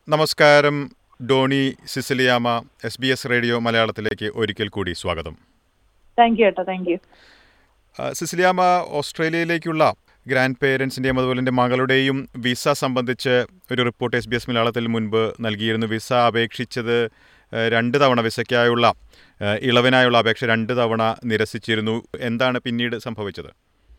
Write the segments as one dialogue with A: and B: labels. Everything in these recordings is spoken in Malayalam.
A: നമസ്കാരം Doni Cicilyamma S B S radio മലയാളത്തിലേക്ക് ഒരിക്കൽ കൂടി സ്വാഗതം
B: താങ്ക് യു ഏട്ടാ താങ്ക് യു
A: ആ, സിസിലിയാമ ഓസ്ട്രേലിയയിലേക്കുള്ള ഗ്രാൻഡ് പേരൻസിൻ്റെയും അതുപോലെ എൻ്റെ മകളുടെയും വിസ സംബന്ധിച്ച് ഒരു റിപ്പോർട്ട് എസ് ബി എസ് മലയാളത്തിൽ മുൻപ് നൽകിയിരുന്നു വിസ അപേക്ഷിച്ചത് ആ, രണ്ട് തവണ വിസയ്ക്കായുള്ള ആ, ഇളവിനായുള്ള അപേക്ഷ രണ്ട് തവണ നിരസിച്ചിരുന്നു എന്താണ് പിന്നീട് സംഭവിച്ചത്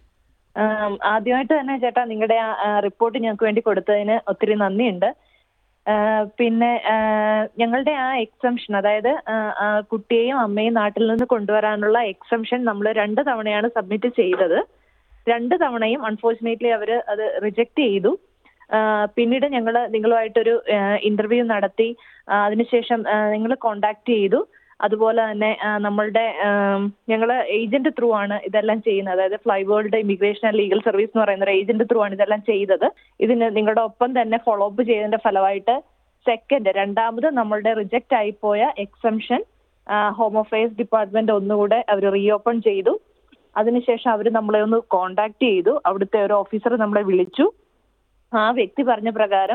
B: ആം, ആദ്യമായിട്ട് തന്നെ ചേട്ടാ നിങ്ങളുടെ ആ റിപ്പോർട്ട് ഞങ്ങൾക്ക് വേണ്ടി കൊടുത്തതിന് ഒത്തിരി നന്ദിയുണ്ട് ആ, പിന്നെ ആ, ഞങ്ങളുടെ ആ എക്സംഷൻ അതായത് ആ, ആ, കുട്ടിയെയും അമ്മയും നാട്ടിൽ നിന്ന് കൊണ്ടുവരാനുള്ള എക്സംഷൻ നമ്മൾ രണ്ട് തവണയാണ് സബ്മിറ്റ് ചെയ്തത് രണ്ട് തവണയും അൺഫോർച്ചുനേറ്റ്ലി അവർ അത് റിജക്റ്റ് ചെയ്തു ആ, പിന്നീട് ഞങ്ങൾ നിങ്ങളുമായിട്ടൊരു ഇന്റർവ്യൂ നടത്തി ആ, അതിനുശേഷം നിങ്ങൾ കോണ്ടാക്ട് ചെയ്തു അതുപോലെ തന്നെ ആ, നമ്മളുടെ ഞങ്ങൾ ഏജന്റ് ത്രൂ ആണ് ഇതെല്ലാം ചെയ്യുന്നത് അതായത് fly world immigration and legal service എന്ന് പറയുന്ന ഒരു ഏജന്റ് ത്രൂ ആണ് ഇതെല്ലാം ചെയ്തത് ഇതിന് നിങ്ങളുടെ ഒപ്പം തന്നെ ഫോളോ അപ്പ് ചെയ്തതിന്റെ ഫലമായിട്ട് സെക്കൻഡ് രണ്ടാമത് നമ്മളുടെ റിജക്റ്റ് ആയിപ്പോയ എക്സംഷൻ ഹോം അഫയേഴ്സ് ഡിപ്പാർട്ട്മെന്റ് ഒന്നുകൂടെ അവർ റീഓപ്പൺ ചെയ്തു അതിനുശേഷം അവർ നമ്മളെ ഒന്ന് കോണ്ടാക്ട് ചെയ്തു അവിടുത്തെ ഒരു ഓഫീസർ നമ്മളെ വിളിച്ചു ആ വ്യക്തി പറഞ്ഞ പ്രകാരം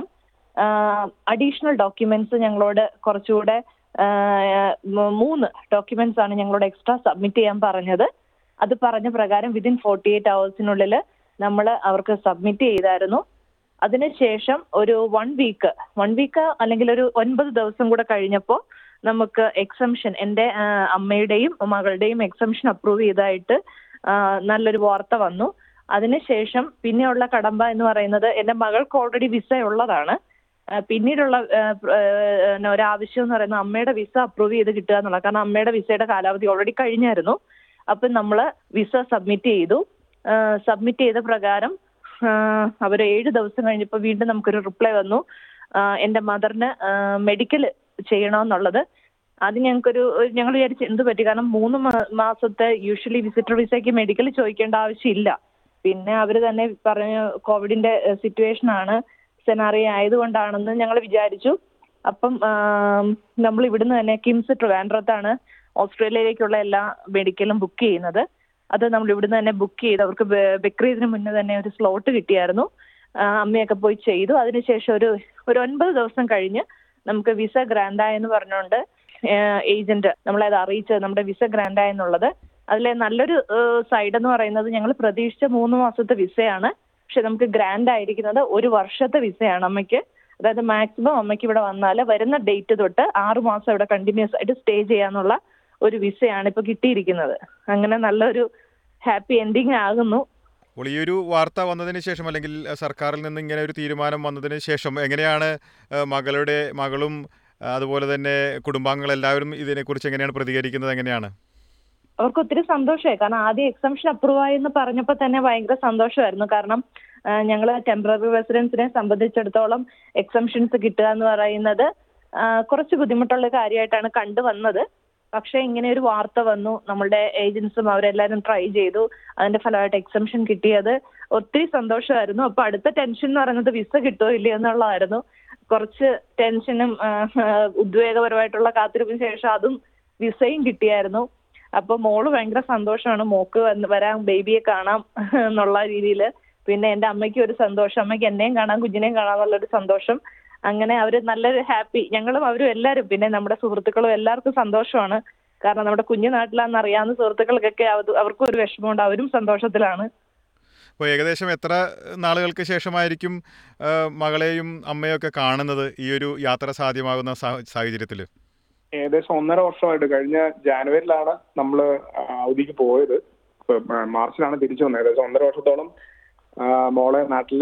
B: അഡീഷണൽ ഡോക്യുമെന്റ്സ് ഞങ്ങളോട് കുറച്ചുകൂടെ ആ, മ- മൂന്ന് ഡോക്യുമെന്റ്സ് ആണ് ഞങ്ങളോട് എക്സ്ട്രാ സബ്മിറ്റ് ചെയ്യാൻ പറഞ്ഞത് അത് പറഞ്ഞ പ്രകാരം വിതിൻ ഫോർട്ടി എയ്റ്റ് അവേഴ്സിനുള്ളിൽ നമ്മൾ അവർക്ക് സബ്മിറ്റ് ചെയ്തായിരുന്നു അതിനുശേഷം ഒരു വൺ വീക്ക് വൺ വീക്ക് അല്ലെങ്കിൽ ഒരു ഒൻപത് ദിവസം കൂടെ കഴിഞ്ഞപ്പോൾ നമുക്ക് എക്സംഷൻ എൻ്റെ ആ, അമ്മയുടെയും മകളുടെയും എക്സംഷൻ അപ്രൂവ് ചെയ്തതായിട്ട് ആ, നല്ലൊരു വാർത്ത വന്നു അതിനുശേഷം പിന്നെയുള്ള കടമ്പ എന്ന് പറയുന്നത് എൻ്റെ മകൾക്ക് ഓൾറെഡി വിസ ഉള്ളതാണ് ആ, പിന്നീടുള്ള ആ, ആ, പിന്നെ ഒരാവശ്യം എന്ന് പറയുന്നത് അമ്മയുടെ വിസ അപ്രൂവ് ചെയ്ത് കിട്ടുക എന്നുള്ളത് കാരണം അമ്മയുടെ വിസയുടെ കാലാവധി ഓൾറെഡി കഴിഞ്ഞായിരുന്നു അപ്പം നമ്മൾ വിസ സബ്മിറ്റ് ചെയ്തു സബ്മിറ്റ് ചെയ്ത പ്രകാരം അവർ ഏഴ് ദിവസം കഴിഞ്ഞപ്പോൾ വീണ്ടും നമുക്കൊരു റിപ്ലൈ വന്നു ആ, എൻ്റെ മദറിന് മെഡിക്കൽ ചെയ്യണമെന്നുള്ളത് അത് ഞങ്ങൾക്കൊരു ഒരു- ഞങ്ങൾ വിചാരിച്ചു എന്ത് പറ്റി കാരണം മൂന്ന് മാ- മാസത്തെ യൂഷ്വലി വിസിറ്റർ വിസയ്ക്ക് മെഡിക്കൽ ചോദിക്കേണ്ട ആവശ്യമില്ല പിന്നെ അവർ തന്നെ പറഞ്ഞു കോവിഡിന്റെ സിറ്റുവേഷൻ ആണ് സെനാറിയ ആയതുകൊണ്ടാണെന്ന് ഞങ്ങൾ വിചാരിച്ചു അപ്പം നമ്മൾ ഇവിടുന്ന് തന്നെ കിംസ് ട്രിവാൻഡ്രത്താണ് ഓസ്ട്രേലിയയിലേക്കുള്ള എല്ലാ മെഡിക്കലും ബുക്ക് ചെയ്യുന്നത് അത് നമ്മൾ ഇവിടുന്ന് തന്നെ ബുക്ക് ചെയ്ത് അവർക്ക് ബെ- ബക്രീദിന് മുന്നേ തന്നെ ഒരു സ്ലോട്ട് കിട്ടിയായിരുന്നു ആ, അമ്മയൊക്കെ പോയി ചെയ്തു അതിനുശേഷം ഒരു ഒരു ഒൻപത് ദിവസം കഴിഞ്ഞ് നമുക്ക് വിസ ഗ്രാൻഡായെന്ന് പറഞ്ഞുകൊണ്ട് ഏജന്റ് നമ്മളെ അത് അറിയിച്ചത് നമ്മുടെ വിസ ഗ്രാൻഡായെന്നുള്ളത് അതിലെ നല്ലൊരു സൈഡ് എന്ന് പറയുന്നത് ഞങ്ങൾ പ്രതീക്ഷിച്ച മൂന്ന് മാസത്തെ വിസയാണ് പക്ഷെ നമുക്ക് ഗ്രാൻഡ് ആയിരിക്കുന്നത് ഒരു വർഷത്തെ വിസയാണ് അമ്മയ്ക്ക് അതായത് മാക്സിമം അമ്മയ്ക്ക് ഇവിടെ വന്നാൽ വരുന്ന ഡേറ്റ് തൊട്ട് ആറ് മാസം ഇവിടെ കണ്ടിന്യൂസ് ആയിട്ട് സ്റ്റേ ചെയ്യാന്നുള്ള ഒരു വിസയാണ് ഇപ്പൊ കിട്ടിയിരിക്കുന്നത് അങ്ങനെ നല്ലൊരു ഹാപ്പി എൻഡിങ് ആകുന്നു
A: അപ്പോൾ ഈ ഒരു വാർത്ത വന്നതിന് ശേഷം അല്ലെങ്കിൽ ആ, സർക്കാരിൽ നിന്ന് ഇങ്ങനെ ഒരു തീരുമാനം വന്നതിന് ശേഷം എങ്ങനെയാണ് ആ, മകളുടെ മകളും ആ, അതുപോലെ തന്നെ കുടുംബാംഗങ്ങൾ എല്ലാവരും ഇതിനെക്കുറിച്ച് എങ്ങനെയാണ് പ്രതികരിക്കുന്നത് എങ്ങനെയാണ്
B: അവർക്ക് ഒത്തിരി സന്തോഷമായി കാരണം ആദ്യം എക്സംഷൻ അപ്രൂവ് ആയെന്ന് പറഞ്ഞപ്പോൾ തന്നെ ഭയങ്കര സന്തോഷമായിരുന്നു കാരണം ഞങ്ങൾ ടെമ്പററി റെസിഡൻസിനെ സംബന്ധിച്ചിടത്തോളം എക്സംഷൻസ് കിട്ടുക എന്ന് പറയുന്നത് ആ, കുറച്ച് ബുദ്ധിമുട്ടുള്ള കാര്യമായിട്ടാണ് കണ്ടുവന്നത് പക്ഷേ ഇങ്ങനെ ഒരു വാർത്ത വന്നു നമ്മളുടെ ഏജൻസും അവരെല്ലാവരും ട്രൈ ചെയ്തു അതിന്റെ ഫലമായിട്ട് എക്സംഷൻ കിട്ടിയത് ഒത്തിരി സന്തോഷമായിരുന്നു അപ്പൊ അടുത്ത ടെൻഷൻ എന്ന് പറയുന്നത് വിസ കിട്ടുമോ ഇല്ലയോ എന്നുള്ളതായിരുന്നു കുറച്ച് ടെൻഷനും ആ, ആ, ഉദ്വേഗപരമായിട്ടുള്ള കാത്തിരിപ്പിന് ശേഷം അതും വിസയും കിട്ടിയായിരുന്നു അപ്പൊ മോള് ഭയങ്കര സന്തോഷമാണ് മോക്ക് വന്ന് വരാൻ ബേബിയെ കാണാം എന്നുള്ള രീതിയിൽ പിന്നെ എന്റെ അമ്മയ്ക്ക് ഒരു സന്തോഷം അമ്മയ്ക്ക് എന്നെയും കാണാം കുഞ്ഞിനെയും കാണാം എന്നുള്ളൊരു സന്തോഷം അങ്ങനെ അവര് നല്ലൊരു ഹാപ്പി ഞങ്ങളും അവരും എല്ലാവരും പിന്നെ നമ്മുടെ സുഹൃത്തുക്കളും എല്ലാവർക്കും സന്തോഷമാണ് കാരണം നമ്മുടെ കുഞ്ഞു നാട്ടിലാണെന്ന് അറിയാവുന്ന സുഹൃത്തുക്കൾക്കൊക്കെ അത് അവർക്കും ഒരു വിഷമമുണ്ട് അവരും സന്തോഷത്തിലാണ്
A: അപ്പോൾ ഏകദേശം എത്ര നാളുകൾക്ക് ശേഷമായിരിക്കും ആ, മകളെയും അമ്മയൊക്കെ കാണുന്നത് ഈ ഒരു യാത്ര സാധ്യമാകുന്ന സാഹചര്യത്തിൽ
C: ഏകദേശം ഒന്നര വർഷമായിട്ട് കഴിഞ്ഞ ജാനുവരിയിലാണ് നമ്മൾ അവധിക്ക് പോയത് ഇപ്പൊ, ആ, മാർച്ചിലാണ് തിരിച്ചു വന്നത് ഏകദേശം ഒന്നര വർഷത്തോളം ആ, മോളെ നാട്ടിൽ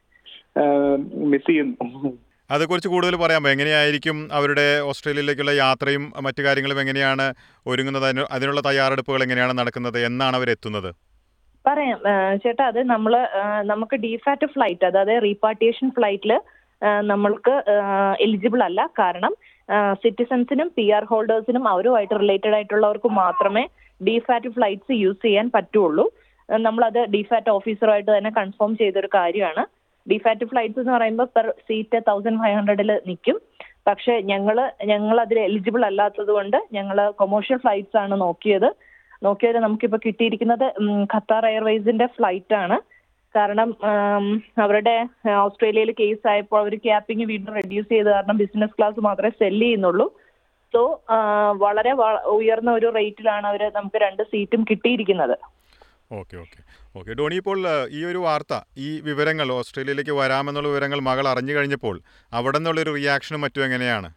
C: മിസ് ചെയ്യുന്നു
A: അതേക്കുറിച്ച് കൂടുതൽ പറയാമോ എങ്ങനെയായിരിക്കും അവരുടെ ഓസ്ട്രേലിയയിലേക്കുള്ള യാത്രയും മറ്റു കാര്യങ്ങളും എങ്ങനെയാണ് ഒരുങ്ങുന്നത് അതിന് അതിനുള്ള തയ്യാറെടുപ്പുകൾ എങ്ങനെയാണ് നടക്കുന്നത് എന്നാണ് അവരെത്തുന്നത്
B: പറയാം ആ, ചേട്ടാ അത് നമ്മൾ നമുക്ക് ഡിഫാറ്റ് ഫ്ലൈറ്റ് അതായത് റീപാർട്ടിയേഷൻ ഫ്ലൈറ്റിൽ നമ്മൾക്ക് എലിജിബിൾ അല്ല കാരണം സിറ്റിസൺസിനും പി ആർ ഹോൾഡേഴ്സിനും അവരുമായിട്ട് റിലേറ്റഡ് ആയിട്ടുള്ളവർക്ക് മാത്രമേ ഡിഫാറ്റ് ഫ്ലൈറ്റ്സ് യൂസ് ചെയ്യാൻ പറ്റുള്ളൂ ആ, നമ്മളത് ഡിഫാറ്റ് ഓഫീസറുമായിട്ട് തന്നെ കൺഫേം ചെയ്തൊരു കാര്യമാണ് ഡിഫാറ്റ് ഫ്ലൈറ്റ്സ് എന്ന് പറയുമ്പോൾ പെർ സീറ്റ് തൗസൻഡ് ഫൈവ് ഹൺഡ്രഡിൽ നിൽക്കും പക്ഷേ ഞങ്ങൾ ഞങ്ങൾ അതിൽ എലിജിബിൾ അല്ലാത്തത് കൊണ്ട് ഞങ്ങൾ കൊമേഴ്ഷ്യൽ ഫ്ലൈറ്റ്സ് ആണ് നോക്കിയത് നോക്കിയത് നമുക്കിപ്പോൾ കിട്ടിയിരിക്കുന്നത് ഉം, ഖത്താർ എയർവേസിന്റെ ഫ്ലൈറ്റ് ആണ് കാരണം ആം, അവരുടെ ആ, ഓസ്ട്രേലിയയിൽ കേസ് ആയപ്പോൾ അവർ ക്യാപ്പിംഗ് വീണ്ടും റെഡ്യൂസ് ചെയ്ത് കാരണം ബിസിനസ് ക്ലാസ് മാത്രമേ സെല് ചെയ്യുന്നുള്ളൂ സോ വളരെ വ- ഉയർന്ന ഒരു റേറ്റിലാണ് അവർ നമുക്ക് രണ്ട് സീറ്റും കിട്ടിയിരിക്കുന്നത്
A: ഓക്കെ ഓക്കെ ഓക്കെ ഡോണി ഇപ്പോൾ ആ, ഈ ഒരു വാർത്ത ഈ വിവരങ്ങൾ ഓസ്ട്രേലിയയിലേക്ക് വരാമെന്നുള്ള വിവരങ്ങൾ മകൾ അറിഞ്ഞു കഴിഞ്ഞപ്പോൾ അവിടെ നിന്നുള്ളൊരു റിയാക്ഷനും മറ്റും എങ്ങനെയാണ്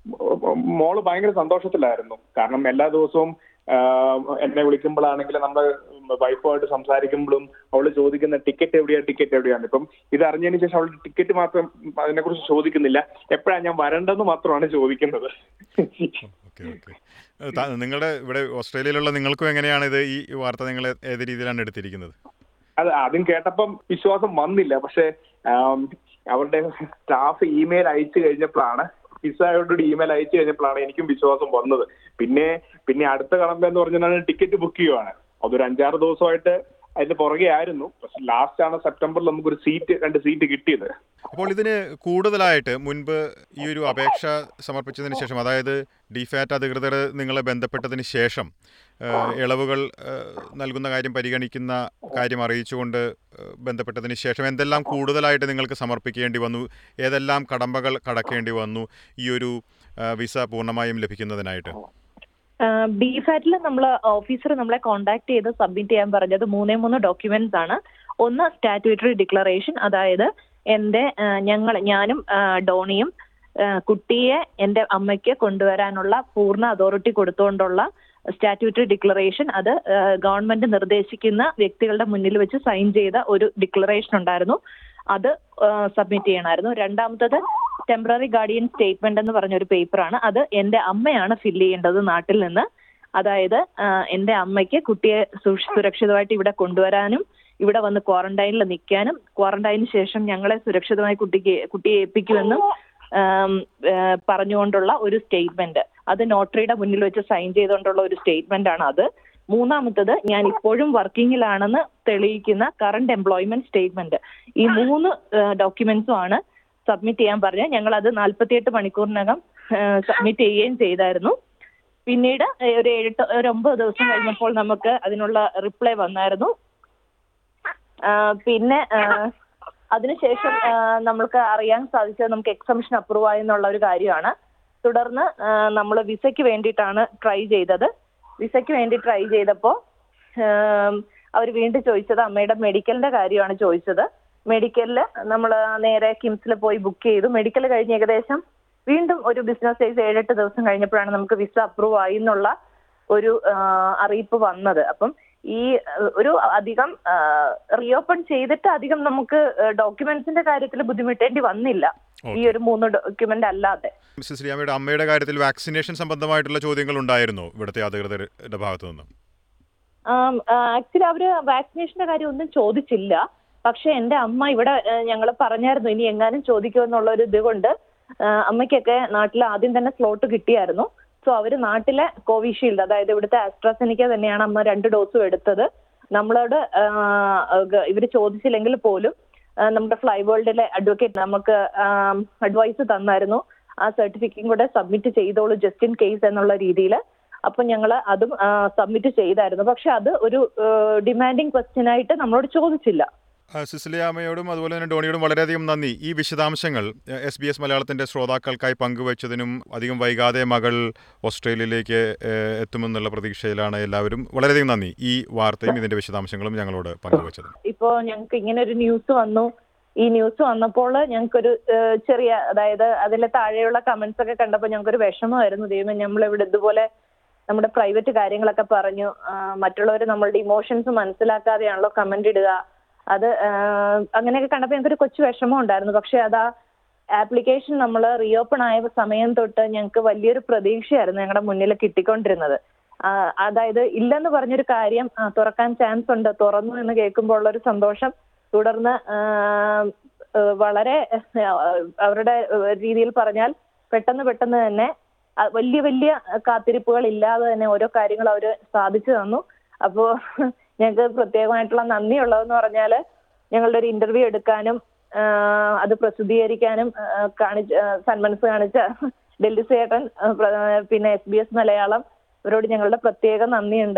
C: മോള് ഭയങ്കര സന്തോഷത്തിലായിരുന്നു കാരണം എല്ലാ ദിവസവും ആഹ്, എന്നെ വിളിക്കുമ്പോഴാണെങ്കിലും നമ്മൾ വൈഫുമായിട്ട് സംസാരിക്കുമ്പോഴും അവള് ചോദിക്കുന്ന ടിക്കറ്റ് എവിടെയാ ടിക്കറ്റ് എവിടെയാണ് ഇപ്പം ഇത് അറിഞ്ഞതിന് ശേഷം അവളുടെ ടിക്കറ്റ് മാത്രം അതിനെക്കുറിച്ച് ചോദിക്കുന്നില്ല എപ്പോഴാണ് ഞാൻ വരേണ്ടതെന്ന് മാത്രമാണ് ചോദിക്കുന്നത്
A: ഓക്കെ ഓക്കെ നിങ്ങളുടെ ഇവിടെ ഓസ്ട്രേലിയയിലുള്ള നിങ്ങൾക്കും എങ്ങനെയാണ് ഇത് ഈ വാർത്ത നിങ്ങൾ ഏത് രീതിയിലാണ് എടുത്തിരിക്കുന്നത്
C: അത് ആദ്യം കേട്ടപ്പം വിശ്വാസം വന്നില്ല പക്ഷെ ആം, അവരുടെ സ്റ്റാഫ് ഇമെയിൽ അയച്ചു കഴിഞ്ഞപ്പോഴാണ് പിസ്സയോട് ഇമെയിൽ അയച്ചു കഴിഞ്ഞപ്പോഴാണ് എനിക്കും വിശ്വാസം വന്നത് പിന്നെ പിന്നെ അടുത്ത കടമ്പ എന്ന് പറഞ്ഞാൽ ടിക്കറ്റ് ബുക്ക് ചെയ്യുവാണ് അതൊരു അഞ്ചാറ് ദിവസമായിട്ട് അതിന്റെ പുറകെ ആയിരുന്നു പക്ഷെ ലാസ്റ്റ് ആണ് സെപ്റ്റംബറിൽ നമുക്കൊരു സീറ്റ് രണ്ട് സീറ്റ് കിട്ടിയത്
A: അപ്പോൾ ഇതിന് കൂടുതലായിട്ട് മുൻപ് ഈ ഒരു അപേക്ഷ സമർപ്പിച്ചതിന് ശേഷം അതായത് ഡിഫാറ്റ് അധികൃതർ നിങ്ങളെ ബന്ധപ്പെട്ടതിന് ശേഷം ഏഹ്, ഇളവുകൾ ഏഹ്, നൽകുന്ന കാര്യം പരിഗണിക്കുന്ന കാര്യം അറിയിച്ചുകൊണ്ട് ഏഹ്, ബന്ധപ്പെട്ടതിന് ശേഷം എന്തെല്ലാം കൂടുതലായിട്ട് നിങ്ങൾക്ക് സമർപ്പിക്കേണ്ടി വന്നു ഏതെല്ലാം കടമ്പകൾ കടക്കേണ്ടി വന്നു ഈ ഒരു ഏഹ്, വിസ പൂർണ്ണമായും ലഭിക്കുന്നതിനായിട്ട്
B: ബി ഫാറ്റിൽ നമ്മൾ ഓഫീസർ നമ്മളെ കോൺടാക്ട് ചെയ്ത് സബ്മിറ്റ് ചെയ്യാൻ പറഞ്ഞത് മൂന്നേ മൂന്ന് ഡോക്യുമെന്റ്സ് ആണ് ഒന്ന് സ്റ്റാറ്റ്യൂട്ടറി ഡിക്ലറേഷൻ അതായത് എന്റെ ഞങ്ങൾ ഞാനും ആ, ഡോണിയും ആ, കുട്ടിയെ എന്റെ അമ്മയ്ക്ക് കൊണ്ടുവരാനുള്ള പൂർണ്ണ അതോറിറ്റി കൊടുത്തുകൊണ്ടുള്ള സ്റ്റാറ്റ്യൂട്ടറി ഡിക്ലറേഷൻ അത് ഗവൺമെന്റ് നിർദ്ദേശിക്കുന്ന വ്യക്തികളുടെ മുന്നിൽ വെച്ച് സൈൻ ചെയ്ത ഒരു ഡിക്ലറേഷൻ ഉണ്ടായിരുന്നു അത് സബ്മിറ്റ് ചെയ്യണമായിരുന്നു രണ്ടാമത്തത് ടെമ്പററി ഗാർഡിയൻ സ്റ്റേറ്റ്മെന്റ് എന്ന് പറഞ്ഞ ഒരു പേപ്പറാണ് അത് എന്റെ അമ്മയാണ് ഫില്ല് ചെയ്യേണ്ടത് നാട്ടിൽ നിന്ന് അതായത് ആ, എന്റെ അമ്മയ്ക്ക് കുട്ടിയെ സു- സുരക്ഷിതമായിട്ട് ഇവിടെ കൊണ്ടുവരാനും ഇവിടെ വന്ന് ക്വാറന്റൈനിൽ നിൽക്കാനും ക്വാറന്റൈനിന് ശേഷം ഞങ്ങളെ സുരക്ഷിതമായി കുട്ടിക്ക് കുട്ടിയെ ഏൽപ്പിക്കുമെന്നും ആം, ആ, പറഞ്ഞുകൊണ്ടുള്ള ഒരു സ്റ്റേറ്റ്മെന്റ് അത് നോട്ടറിയുടെ മുന്നിൽ വെച്ച് സൈൻ ചെയ്തുകൊണ്ടുള്ള ഒരു സ്റ്റേറ്റ്മെന്റ് ആണ് അത് മൂന്നാമത്തത് ഞാൻ ഇപ്പോഴും വർക്കിങ്ങിലാണെന്ന് തെളിയിക്കുന്ന കറണ്ട് എംപ്ലോയ്മെന്റ് സ്റ്റേറ്റ്മെന്റ് ഈ മൂന്ന് ഡോക്യുമെന്റ്സും ആണ് സബ്മിറ്റ് ചെയ്യാൻ പറഞ്ഞ് ഞങ്ങൾ അത് നാൽപ്പത്തിയെട്ട് മണിക്കൂറിനകം സബ്മിറ്റ് ചെയ്യുകയും ചെയ്തായിരുന്നു പിന്നീട് ഏഹ്, ഒരു ഏഴെട്ട് ഒരു ഒമ്പത് ദിവസം കഴിഞ്ഞപ്പോൾ നമുക്ക് അതിനുള്ള റിപ്ലൈ വന്നായിരുന്നു ആ, പിന്നെ ആ, അതിനുശേഷം ആ, നമ്മൾക്ക് അറിയാൻ സാധിച്ചത് നമുക്ക് എക്സംഷൻ അപ്രൂവ് ആയെന്നുള്ള ഒരു കാര്യമാണ് തുടർന്ന് നമ്മൾ വിസയ്ക്ക് വേണ്ടിയിട്ടാണ് ട്രൈ ചെയ്തത് വിസയ്ക്ക് വേണ്ടി ട്രൈ ചെയ്തപ്പോൾ അവർ വീണ്ടും ചോദിച്ചത് അമ്മയുടെ മെഡിക്കലിന്റെ കാര്യമാണ് ചോദിച്ചത് മെഡിക്കലിൽ നമ്മൾ നേരെ കിംസിൽ പോയി ബുക്ക് ചെയ്തു മെഡിക്കൽ കഴിഞ്ഞ് ഏകദേശം വീണ്ടും ഒരു ബിസിനസ് സൈസ് ഏഴെട്ട് ദിവസം കഴിഞ്ഞപ്പോഴാണ് നമുക്ക് വിസ അപ്രൂവ് ആയി എന്നുള്ള ഒരു ആ, അറിയിപ്പ് വന്നത് അപ്പം ഈ ആ, ഒരു അധികം റീഓപ്പൺ ചെയ്തിട്ട് അധികം നമുക്ക് ഡോക്യുമെന്റ്സിന്റെ കാര്യത്തിൽ ബുദ്ധിമുട്ടേണ്ടി വന്നില്ല ഈ ഒരു മൂന്ന് ഡോക്യുമെന്റ് അല്ലാതെ
A: മിസ്സസ് ലിയാമയുടെ അമ്മയുടെ കാര്യത്തിൽ വാക്സിനേഷൻ സംബന്ധമായിട്ടുള്ള ചോദ്യങ്ങൾ ഉണ്ടായിരുന്നോ ഇവിടുത്തെ അധികൃതരുടെ ഭാഗത്തു നിന്ന്
B: ആക്ച്വലി അവര് വാക്സിനേഷന്റെ കാര്യം ഒന്നും ചോദിച്ചില്ല പക്ഷെ എന്റെ അമ്മ ഇവിടെ ഞങ്ങൾ പറഞ്ഞായിരുന്നു ഇനി എങ്ങാനും ചോദിക്കുമെന്നുള്ള ഒരു ഇത് കൊണ്ട് ആ, അമ്മയ്ക്കൊക്കെ നാട്ടിൽ ആദ്യം തന്നെ സ്ലോട്ട് കിട്ടിയായിരുന്നു സോ അവര് നാട്ടിലെ കോവിഷീൽഡ് അതായത് ഇവിടുത്തെ ആസ്ട്രാസെനിക്ക തന്നെയാണ് അമ്മ രണ്ട് ഡോസും എടുത്തത് നമ്മളോട് ആ, ഗ- ഇവര് ചോദിച്ചില്ലെങ്കിൽ പോലും ആ, നമ്മുടെ ഫ്ലൈ വേൾഡിലെ അഡ്വക്കേറ്റ് നമുക്ക് അഡ്വൈസ് തന്നായിരുന്നു ആ സർട്ടിഫിക്കറ്റും കൂടെ സബ്മിറ്റ് ചെയ്തോളൂ ജസ്റ്റ് ഇൻ കേസ് എന്നുള്ള രീതിയിൽ അപ്പൊ ഞങ്ങൾ അതും സബ്മിറ്റ് ചെയ്തായിരുന്നു പക്ഷെ അത് ഒരു ഡിമാൻഡിങ് ക്വസ്റ്റ്യൻ ആയിട്ട് നമ്മളോട് ചോദിച്ചില്ല
A: ആ, സിസിലിയാമ്മയോടും അതുപോലെ തന്നെ ഡോണിയോടും വളരെയധികം നന്ദി ഈ വിശദാംശങ്ങൾ എസ് ബി എസ് മലയാളത്തിൻ്റെ ശ്രോതാക്കൾക്കായി പങ്കുവച്ചതിനും അധികം വൈകാതെ മകൾ ഓസ്ട്രേലിയയിലേക്ക് ഏഹ്, എത്തുമെന്നുള്ള പ്രതീക്ഷയിലാണ് എല്ലാവരും വളരെയധികം നന്ദി ഈ വാർത്തയും ഇതിൻ്റെ വിശദാംശങ്ങളും ഞങ്ങളോട് പങ്കുവച്ചത്
B: ഇപ്പോ ഞങ്ങൾക്ക് ഇങ്ങനെ ഒരു ന്യൂസ് വന്നു ഈ ന്യൂസ് വന്നപ്പോൾ ഞങ്ങൾക്കൊരു ഏഹ്, ചെറിയ അതായത് അതിലെ താഴെയുള്ള കമന്റ്സ് ഒക്കെ കണ്ടപ്പോൾ ഞങ്ങൾക്കൊരു വിഷമമായിരുന്നു ദൈവം നമ്മൾ ഇവിടെ ഇതുപോലെ നമ്മുടെ പ്രൈവറ്റ് കാര്യങ്ങളൊക്കെ പറഞ്ഞു മറ്റുള്ളവർ നമ്മളുടെ ഇമോഷൻസ് മനസ്സിലാക്കാതെയാണല്ലോ കമന്റ് ഇടുക അത് ആഹ്, അങ്ങനെയൊക്കെ കണ്ടപ്പോൾ ഞങ്ങൾക്കൊരു കൊച്ചു വിഷമം ഉണ്ടായിരുന്നു പക്ഷെ അതാ ആപ്ലിക്കേഷൻ നമ്മൾ റീഓപ്പൺ ആയ സമയം തൊട്ട് ഞങ്ങൾക്ക് വലിയൊരു പ്രതീക്ഷയായിരുന്നു ഞങ്ങളുടെ മുന്നിൽ കിട്ടിക്കൊണ്ടിരുന്നത് ആ, അതായത് ഇല്ലെന്ന് പറഞ്ഞൊരു കാര്യം ആ, തുറക്കാൻ ചാൻസ് ഉണ്ട് തുറന്നു എന്ന് കേൾക്കുമ്പോൾ ഉള്ള ഒരു സന്തോഷം തുടർന്ന് ആ, ആ, വളരെ ആ, അവരുടെ രീതിയിൽ പറഞ്ഞാൽ പെട്ടെന്ന് പെട്ടെന്ന് തന്നെ ആ, വലിയ വലിയ കാത്തിരിപ്പുകൾ ഇല്ലാതെ തന്നെ ഓരോ കാര്യങ്ങൾ അവർ സാധിച്ചു തന്നു അപ്പോ ഞങ്ങൾക്ക് പ്രത്യേകമായിട്ടുള്ള നന്ദിയുള്ളതെന്ന് പറഞ്ഞാൽ ഞങ്ങളുടെ ഒരു ഇന്റർവ്യൂ എടുക്കാനും ആ, അത് പ്രസിദ്ധീകരിക്കാനും ആ, കാണിച്ച ആ, സന്മനസ് കാണിച്ച ഡൽഹി ചേട്ടൻ ആ, പ്ര- പിന്നെ എസ് ബി എസ് മലയാളം ഇവരോട് ഞങ്ങളുടെ പ്രത്യേക നന്ദിയുണ്ട്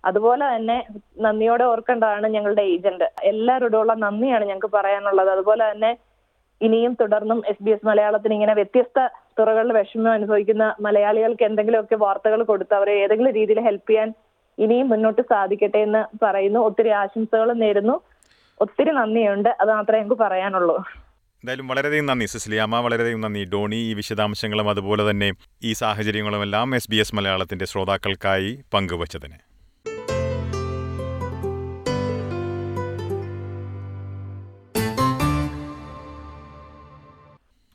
B: അതുപോലെ തന്നെ നന്ദിയോടെ ഓർക്കേണ്ടതാണ് ഞങ്ങളുടെ ഏജന്റ് എല്ലാവരോടുള്ള നന്ദിയാണ് ഞങ്ങൾക്ക് പറയാനുള്ളത് അതുപോലെ തന്നെ ഇനിയും തുടർന്നും എസ് ബി എസ് മലയാളത്തിന് ഇങ്ങനെ വ്യത്യസ്ത തുറകളിൽ വിഷമം അനുഭവിക്കുന്ന മലയാളികൾക്ക് എന്തെങ്കിലുമൊക്കെ വാർത്തകൾ കൊടുത്ത് അവരെ ഏതെങ്കിലും രീതിയിൽ ഹെൽപ്പ് ചെയ്യാൻ ഇനിയും മുന്നോട്ട് സാധിക്കട്ടെ എന്ന് പറയുന്നു ഒത്തിരി ആശംസകളും നേരുന്നു ഒത്തിരി നന്ദിയുണ്ട് അത് മാത്രമേ ഞങ്ങൾക്ക് പറയാനുള്ളൂ
A: എന്തായാലും വളരെയധികം നന്ദി സിസിലിയാമ്മ വളരെയധികം നന്ദി ഡോണി ഈ വിശദാംശങ്ങളും അതുപോലെ തന്നെ ഈ സാഹചര്യങ്ങളുമെല്ലാം എസ് ബി എസ് മലയാളത്തിൻ്റെ ശ്രോതാക്കൾക്കായി പങ്കുവച്ചതിന്